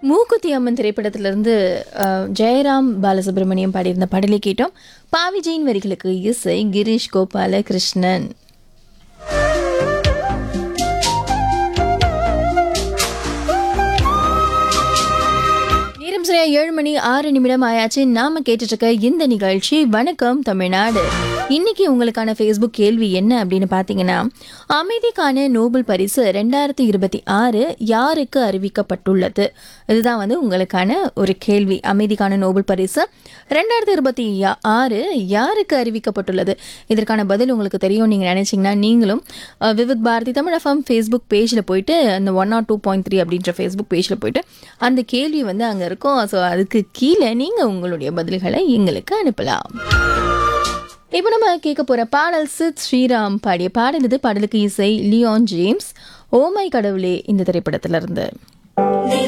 மூக்குத்தி அம்மன் திரைப்படத்திலிருந்து அஹ், ஜெயராம் பாலசுப்ரமணியம் பாடியிருந்த பாடலை கேட்டோம் பாவி ஜெயின் வரிகளுக்கு இசை கிரீஷ் கோபால கிருஷ்ணன் நேரம் சரியா ஏழு மணி ஆறு நிமிடம் ஆயாச்சு நாம கேட்டுட்டு இருக்க இந்த நிகழ்ச்சி வணக்கம் தமிழ்நாடு இன்னைக்கு உங்களுக்கான ஃபேஸ்புக் கேள்வி என்ன அப்படின்னு பார்த்தீங்கன்னா அமைதிக்கான நோபல் பரிசு ரெண்டாயிரத்தி இருபத்தி ஆறு யாருக்கு அறிவிக்கப்பட்டுள்ளது இதுதான் வந்து உங்களுக்கான ஒரு கேள்வி அமைதிக்கான நோபல் பரிசு ரெண்டாயிரத்தி இருபத்தி ஆறு யாருக்கு அறிவிக்கப்பட்டுள்ளது இதற்கான பதில் உங்களுக்கு தெரியும் நீங்கள் நினைச்சீங்கன்னா நீங்களும் அஹ், விவித் பாரதி தமிழ் எஃப்எம் ஃபேஸ்புக் பேஜில் போயிட்டு அந்த one nought two point three அப்படின்ற ஃபேஸ்புக் பேஜில் போயிட்டு அந்த கேள்வி வந்து அங்கே இருக்கும் ஸோ அதுக்கு கீழே நீங்கள் உங்களுடைய பதில்களை எங்களுக்கு அனுப்பலாம் இப்போ நம்ம கேட்க போகிற பாடல் சித் ஸ்ரீராம் பாடிய பாடல் இது பாடலுக்கு இசை லியோன் ஜேம்ஸ் ஓமை கடவுளே இந்த திரைப்படத்திலிருந்து